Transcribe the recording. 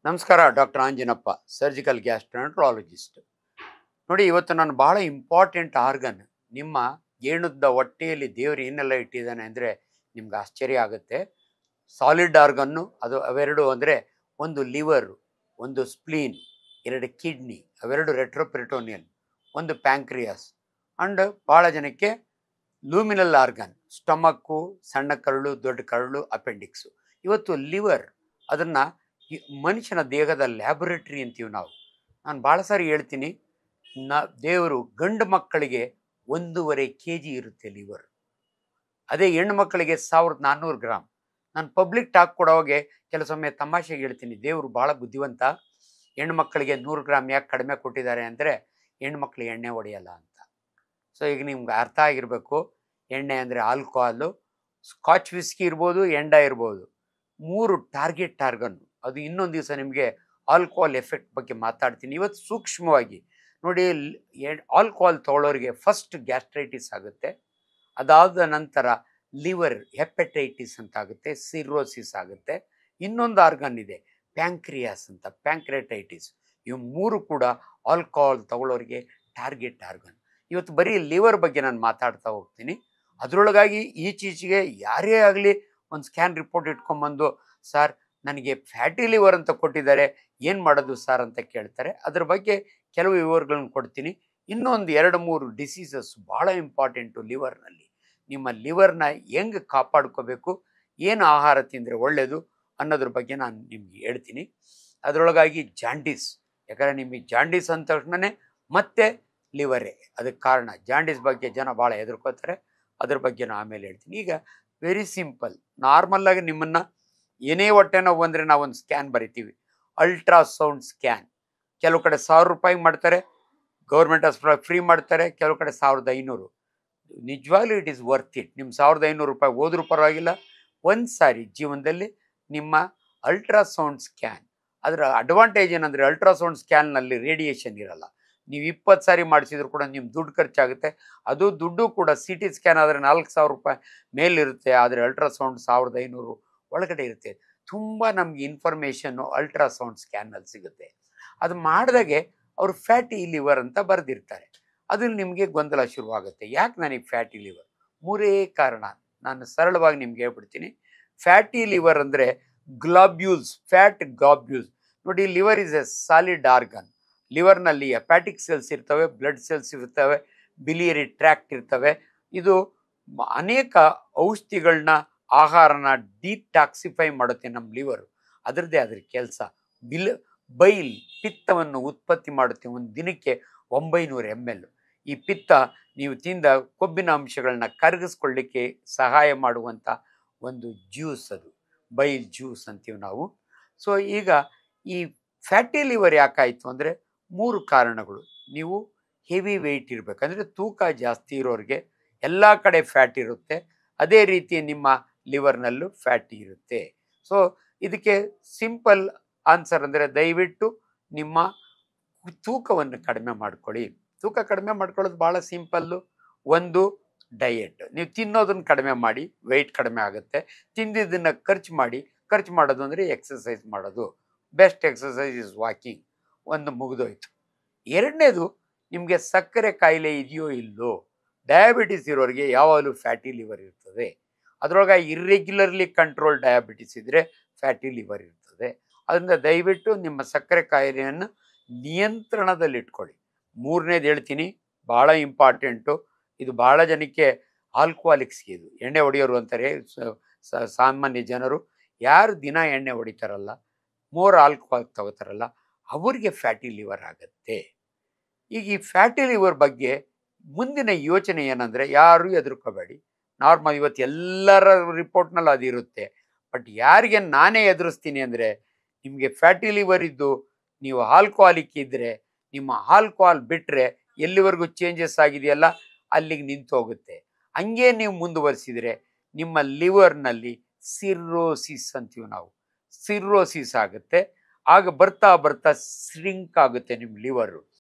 ನಮಸ್ಕಾರ doctor Anjanappa surgical ಗ್ಯಾಸ್ಟ್ರಾಂಟ್ರಾಲಜಿಸ್ಟ್ ನೋಡಿ ಇವತ್ತು ನಾನು ಬಹಳ ಇಂಪಾರ್ಟೆಂಟ್ ಆರ್ಗನ್ ನಿಮ್ಮ ಏಣುದ್ದ ಹೊಟ್ಟೆಯಲ್ಲಿ ದೇವರು ಏನೆಲ್ಲ ಇಟ್ಟಿದ್ದಾನೆ ಅಂದರೆ ನಿಮ್ಗೆ ಆಶ್ಚರ್ಯ ಆಗುತ್ತೆ ಸಾಲಿಡ್ ಆರ್ಗನ್ನು ಅದು ಅವೆರಡು ಅಂದರೆ ಒಂದು ಲಿವರು ಒಂದು ಸ್ಪ್ಲೀನ್ ಎರಡು ಕಿಡ್ನಿ ಅವೆರಡು ರೆಟ್ರೋಪೆರಿಟೋನಿಯಲ್ ಒಂದು ಪ್ಯಾಂಕ್ರಿಯಾಸ್ ಅಂಡ್ ಭಾಳ ಜನಕ್ಕೆ ಲೂಮಿನಲ್ ಆರ್ಗನ್ ಸ್ಟಮಕ್ಕು ಸಣ್ಣ ಕರಳು ದೊಡ್ಡ ಕರಳು ಅಪೆಂಡಿಕ್ಸು ಇವತ್ತು ಲಿವರ್ ಅದನ್ನು ಈ ಮನುಷ್ಯನ ದೇಹದ ಲ್ಯಾಬೊರೇಟರಿ ಅಂತೀವಿ ನಾವು ನಾನು ಭಾಳ ಸಾರಿ ಹೇಳ್ತೀನಿ ನ ದೇವರು ಗಂಡು ಮಕ್ಕಳಿಗೆ ಒಂದೂವರೆ ಕೆ ಜಿ ಇರುತ್ತೆ ಲಿವರ್ ಅದೇ ಹೆಣ್ಣು ಮಕ್ಕಳಿಗೆ ಸಾವಿರದ ನಾನ್ನೂರು ಗ್ರಾಮ್ ನಾನು ಪಬ್ಲಿಕ್ ಟಾಕ್ ಕೊಡೋವಾಗೆ ಕೆಲಸೊಮ್ಮೆ ತಮಾಷೆಗೆ ಹೇಳ್ತೀನಿ ದೇವರು ಭಾಳ ಬುದ್ಧಿವಂತ ಹೆಣ್ಣು ಮಕ್ಕಳಿಗೆ ನೂರು ಗ್ರಾಮ್ ಯಾಕೆ ಕಡಿಮೆ ಕೊಟ್ಟಿದ್ದಾರೆ ಅಂದರೆ ಹೆಣ್ಣು ಮಕ್ಕಳು ಎಣ್ಣೆ ಹೊಡೆಯಲ್ಲ ಅಂತ ಸೊ ಈಗ ನಿಮ್ಗೆ ಅರ್ಥ ಆಗಿರಬೇಕು ಎಣ್ಣೆ ಅಂದರೆ ಆಲ್ಕೋಹಾಲು ಸ್ಕಾಚ್ ವಿಸ್ಕಿ ಇರ್ಬೋದು ಎಂಡ ಇರ್ಬೋದು ಮೂರು ಟಾರ್ಗೆಟ್ ಟಾರ್ಗನ್ನು ಅದು ಇನ್ನೊಂದು ದಿವಸ ನಿಮಗೆ ಆಲ್ಕೋಹಾಲ್ ಎಫೆಕ್ಟ್ ಬಗ್ಗೆ ಮಾತಾಡ್ತೀನಿ ಇವತ್ತು ಸೂಕ್ಷ್ಮವಾಗಿ ನೋಡಿ ಆಲ್ಕೋಹಾಲ್ ತೊಗೊಳ್ಳೋರಿಗೆ ಫಸ್ಟ್ ಗ್ಯಾಸ್ಟ್ರೈಟಿಸ್ ಆಗುತ್ತೆ ಅದಾದ ನಂತರ ಲಿವರ್ ಹೆಪಟೈಟಿಸ್ ಅಂತ ಆಗುತ್ತೆ ಸಿರೋಸಿಸ್ ಆಗುತ್ತೆ ಇನ್ನೊಂದು ಆರ್ಗನ್ ಇದೆ ಪ್ಯಾಂಕ್ರಿಯಾಸ್ ಅಂತ ಪ್ಯಾಂಕ್ರೆಟೈಟಿಸ್ ಇವು ಮೂರು ಕೂಡ ಆಲ್ಕೋಹಾಲ್ ತಗೊಳ್ಳೋರಿಗೆ ಟಾರ್ಗೆಟ್ ಆರ್ಗನ್ ಇವತ್ತು ಬರೀ ಲಿವರ್ ಬಗ್ಗೆ ನಾನು ಮಾತಾಡ್ತಾ ಹೋಗ್ತೀನಿ ಅದರೊಳಗಾಗಿ ಈಚೀಚೆಗೆ ಯಾರೇ ಆಗಲಿ ಒಂದು ಸ್ಕ್ಯಾನ್ ರಿಪೋರ್ಟ್ ಇಟ್ಕೊಂಬಂದು ಸರ್ ನನಗೆ ಫ್ಯಾಟಿ ಲಿವರ್ ಅಂತ ಕೊಟ್ಟಿದ್ದಾರೆ ಏನು ಮಾಡೋದು ಸರ್ ಅಂತ ಕೇಳ್ತಾರೆ ಅದ್ರ ಬಗ್ಗೆ ಕೆಲವು ವಿವರಗಳನ್ನು ಕೊಡ್ತೀನಿ ಇನ್ನೊಂದು ಎರಡು ಮೂರು ಡಿಸೀಸಸ್ ಭಾಳ ಇಂಪಾರ್ಟೆಂಟು ಲಿವರ್ನಲ್ಲಿ ನಿಮ್ಮ ಲಿವರ್ನ ಹೆಂಗೆ ಕಾಪಾಡ್ಕೋಬೇಕು ಏನು ಆಹಾರ ತಿಂದರೆ ಒಳ್ಳೆಯದು ಅನ್ನೋದ್ರ ಬಗ್ಗೆ ನಾನು ನಿಮ್ಗೆ ಹೇಳ್ತೀನಿ ಅದರೊಳಗಾಗಿ ಜಾಂಡೀಸ್ ಯಾಕಂದರೆ ನಿಮಗೆ ಜಾಂಡೀಸ್ ಅಂದ ತಕ್ಷಣವೇ ಮತ್ತೆ ಲಿವರೇ ಅದಕ್ಕೆ ಕಾರಣ ಜಾಂಡೀಸ್ ಬಗ್ಗೆ ಜನ ಭಾಳ ಹೆದರ್ಕೋತಾರೆ ಅದ್ರ ಬಗ್ಗೆ ನಾನು ಆಮೇಲೆ ಹೇಳ್ತೀನಿ ಈಗ ವೆರಿ ಸಿಂಪಲ್ ನಾರ್ಮಲ್ಲಾಗಿ ನಿಮ್ಮನ್ನು ಏನೇ ಹೊಟ್ಟೆ ನೋವು ಬಂದರೆ ನಾವು ಒಂದು ಸ್ಕ್ಯಾನ್ ಬರಿತೀವಿ ಅಲ್ಟ್ರಾಸೌಂಡ್ ಸ್ಕ್ಯಾನ್ ಕೆಲವು ಕಡೆ ಸಾವಿರ ರೂಪಾಯಿ ಮಾಡ್ತಾರೆ ಗೌರ್ಮೆಂಟ್ ಹಾಸ್ಪಿಟಲ್ ಫ್ರೀ ಮಾಡ್ತಾರೆ ಕೆಲವು ಕಡೆ ಸಾವಿರದ ಐನೂರು ನಿಜವಾಗ್ಲೂ ಇಟ್ ಈಸ್ ವರ್ತ್ ಇಟ್ ನಿಮ್ಮ ಸಾವಿರದ ಐನೂರು ರೂಪಾಯಿ ಹೋದ್ರೂ ಪರವಾಗಿಲ್ಲ ಒಂದು ಸಾರಿ ಜೀವನದಲ್ಲಿ ನಿಮ್ಮ ಅಲ್ಟ್ರಾಸೌಂಡ್ ಸ್ಕ್ಯಾನ್ ಅದರ ಅಡ್ವಾಂಟೇಜ್ ಏನಂದರೆ ಅಲ್ಟ್ರಾಸೌಂಡ್ ಸ್ಕ್ಯಾನ್ನಲ್ಲಿ ರೇಡಿಯೇಷನ್ ಇರಲ್ಲ ನೀವು ಇಪ್ಪತ್ತು ಸಾರಿ ಮಾಡಿಸಿದ್ರು ಕೂಡ ನಿಮ್ಮ ದುಡ್ಡು ಖರ್ಚಾಗುತ್ತೆ ಅದು ದುಡ್ಡು ಕೂಡ ಸಿ ಟಿ ಸ್ಕ್ಯಾನ್ ಆದರೆ ನಾಲ್ಕು ಸಾವಿರ ರೂಪಾಯಿ ಮೇಲಿರುತ್ತೆ ಆದರೆ ಅಲ್ಟ್ರಾಸೌಂಡ್ ಸಾವಿರದ ಐನೂರು ಒಳಗಡೆ ಇರುತ್ತೆ ತುಂಬ ನಮಗೆ ಇನ್ಫಾರ್ಮೇಷನ್ನು ಅಲ್ಟ್ರಾಸೌಂಡ್ ಸ್ಕ್ಯಾನಲ್ಲಿ ಸಿಗುತ್ತೆ ಅದು ಮಾಡಿದಾಗೆ ಅವರು ಫ್ಯಾಟಿ ಲಿವರ್ ಅಂತ ಬರೆದಿರ್ತಾರೆ ಅದು ನಿಮಗೆ ಗೊಂದಲ ಶುರುವಾಗುತ್ತೆ ಯಾಕೆ ನನಗೆ ಫ್ಯಾಟಿ ಲಿವರ್ ಮೂರೇ ಕಾರಣ ನಾನು ಸರಳವಾಗಿ ನಿಮ್ಗೆ ಹೇಳ್ಬಿಡ್ತೀನಿ ಫ್ಯಾಟಿ ಲಿವರ್ ಅಂದರೆ ಗ್ಲಾಬ್ಯೂಲ್ಸ್ ಫ್ಯಾಟ್ ಗ್ಲಾಬ್ಯೂಲ್ಸ್ ನೋಡಿ liver is a solid organ ಲಿವರ್ನಲ್ಲಿ ಹೆಪ್ಯಾಟಿಕ್ ಸೆಲ್ಸ್ ಇರ್ತವೆ ಬ್ಲಡ್ ಸೆಲ್ಸ್ ಇರ್ತವೆ ಬಿಲಿಯರಿ ಟ್ರ್ಯಾಕ್ಟ್ ಇರ್ತವೆ ಇದು ಮ- ಅನೇಕ ಔಷಧಿಗಳನ್ನ ಆಹಾರನ ಡಿಟಾಕ್ಸಿಫೈ ಮಾಡುತ್ತೆ ನಮ್ಮ ಲಿವರು ಅದರದ್ದೇ ಅದ್ರ ಕೆಲಸ ಬಿಲ್ ಬೈಲ್ ಪಿತ್ತವನ್ನು ಉತ್ಪತ್ತಿ ಮಾಡುತ್ತೆ ಒಂದು ದಿನಕ್ಕೆ ಒಂಬೈನೂರು ಎಮ್ ಎಲ್ ಈ ಪಿತ್ತ ನೀವು ತಿಂದ ಕೊಬ್ಬಿನ ಅಂಶಗಳನ್ನ ಕರಗಿಸ್ಕೊಳ್ಳಿಕ್ಕೆ ಸಹಾಯ ಮಾಡುವಂಥ ಒಂದು ಜ್ಯೂಸ್ ಅದು ಬೈಲ್ ಜ್ಯೂಸ್ ಅಂತೀವಿ ನಾವು ಸೊ ಈಗ ಈ ಫ್ಯಾಟಿ ಲಿವರ್ ಯಾಕಾಯಿತು ಅಂದರೆ ಮೂರು ಕಾರಣಗಳು ನೀವು ಹೆವಿ ವೆಯ್ಟ್ ಇರಬೇಕು ಅಂದರೆ ತೂಕ ಜಾಸ್ತಿ ಇರೋರಿಗೆ ಎಲ್ಲ ಕಡೆ ಫ್ಯಾಟ್ ಇರುತ್ತೆ ಅದೇ ರೀತಿ ನಿಮ್ಮ ಲಿವರ್ನಲ್ಲೂ ಫ್ಯಾಟಿ ಇರುತ್ತೆ ಸೊ ಇದಕ್ಕೆ ಸಿಂಪಲ್ ಆನ್ಸರ್ ಅಂದರೆ ದಯವಿಟ್ಟು ನಿಮ್ಮ ತೂಕವನ್ನು ಕಡಿಮೆ ಮಾಡ್ಕೊಳ್ಳಿ ತೂಕ ಕಡಿಮೆ ಮಾಡ್ಕೊಳ್ಳೋದು ಭಾಳ ಸಿಂಪಲ್ಲು ಒಂದು ಡಯೆಟ್ ನೀವು ತಿನ್ನೋದನ್ನು ಕಡಿಮೆ ಮಾಡಿ ವೆಯ್ಟ್ ಕಡಿಮೆ ಆಗುತ್ತೆ ತಿಂದಿದ್ದನ್ನು ಖರ್ಚು ಮಾಡಿ ಖರ್ಚು ಮಾಡೋದು ಅಂದರೆ ಎಕ್ಸಸೈಸ್ ಮಾಡೋದು ಬೆಸ್ಟ್ ಎಕ್ಸಸೈಸ್ ಇಸ್ ವಾಕಿಂಗ್ ಒಂದು ಮುಗಿದೋಯ್ತು ಎರಡನೇದು ನಿಮಗೆ ಸಕ್ಕರೆ ಕಾಯಿಲೆ ಇದೆಯೋ ಇಲ್ಲೋ ಡಯಾಬಿಟಿಸ್ ಇರೋರಿಗೆ ಯಾವಾಗಲೂ ಫ್ಯಾಟಿ ಲಿವರ್ ಇರ್ತದೆ ಅದರೊಳಗೆ ಇರ್ರೆಗ್ಯುಲರ್ಲಿ ಕಂಟ್ರೋಲ್ ಡಯಾಬಿಟಿಸ್ ಇದ್ದರೆ ಫ್ಯಾಟಿ ಲಿವರ್ ಇರ್ತದೆ ಅದರಿಂದ ದಯವಿಟ್ಟು ನಿಮ್ಮ ಸಕ್ಕರೆ ಕಾಯಿಲೆಯನ್ನು ನಿಯಂತ್ರಣದಲ್ಲಿಟ್ಕೊಳ್ಳಿ ಮೂರನೇದು ಹೇಳ್ತೀನಿ ಭಾಳ ಇಂಪಾರ್ಟೆಂಟು ಇದು ಭಾಳ ಜನಕ್ಕೆ ಆಲ್ಕೋಹಾಲಿಕ್ಸ್ಗೆ ಇದು ಎಣ್ಣೆ ಹೊಡೆಯೋರು ಅಂತಾರೆ ಸ- ಸ- ಸಾಮಾನ್ಯ ಜನರು ಯಾರು ದಿನ ಎಣ್ಣೆ ಹೊಡಿತಾರಲ್ಲ ಮೋರ್ ಆಲ್ಕೋಹಾಲ್ ತಗೋತಾರಲ್ಲ ಅವ್ರಿಗೆ ಫ್ಯಾಟಿ ಲಿವರ್ ಆಗುತ್ತೆ ಈಗ ಈ ಫ್ಯಾಟಿ ಲಿವರ್ ಬಗ್ಗೆ ಮುಂದಿನ ಯೋಚನೆ ಏನಂದರೆ ಯಾರು ಹೆದರ್ಕೋಬೇಡಿ ನಾರ್ಮಲ್ ಇವತ್ತು ಎಲ್ಲರ ರಿಪೋರ್ಟ್ನಲ್ಲಿ ಅದಿರುತ್ತೆ ಬಟ್ ಯಾರಿಗೆ ನಾನೇ ಎದುರಿಸ್ತೀನಿ ಅಂದರೆ ನಿಮಗೆ ಫ್ಯಾಟಿ ಲಿವರ್ ಇದ್ದು ನೀವು ಆಲ್ಕೋಹಾಲಿಕ್ ಇದ್ದರೆ ನಿಮ್ಮ ಆಲ್ಕೋಹಾಲ್ ಬಿಟ್ಟರೆ ಎಲ್ಲಿವರೆಗೂ ಚೇಂಜಸ್ ಆಗಿದೆಯಲ್ಲ ಅಲ್ಲಿಗೆ ನಿಂತು ಹೋಗುತ್ತೆ ಹಂಗೆ ನೀವು ಮುಂದುವರಿಸಿದರೆ ನಿಮ್ಮ ಲಿವರ್ನಲ್ಲಿ ಸಿರ್ರೋಸಿಸ್ ಅಂತೀವಿ ನಾವು ಸಿರ್ರೋಸಿಸ್ ಆಗುತ್ತೆ ಆಗ ಬರ್ತಾ ಬರ್ತಾ ಸ್ರಿಂಕ್ ಆಗುತ್ತೆ ನಿಮ್ಮ ಲಿವರು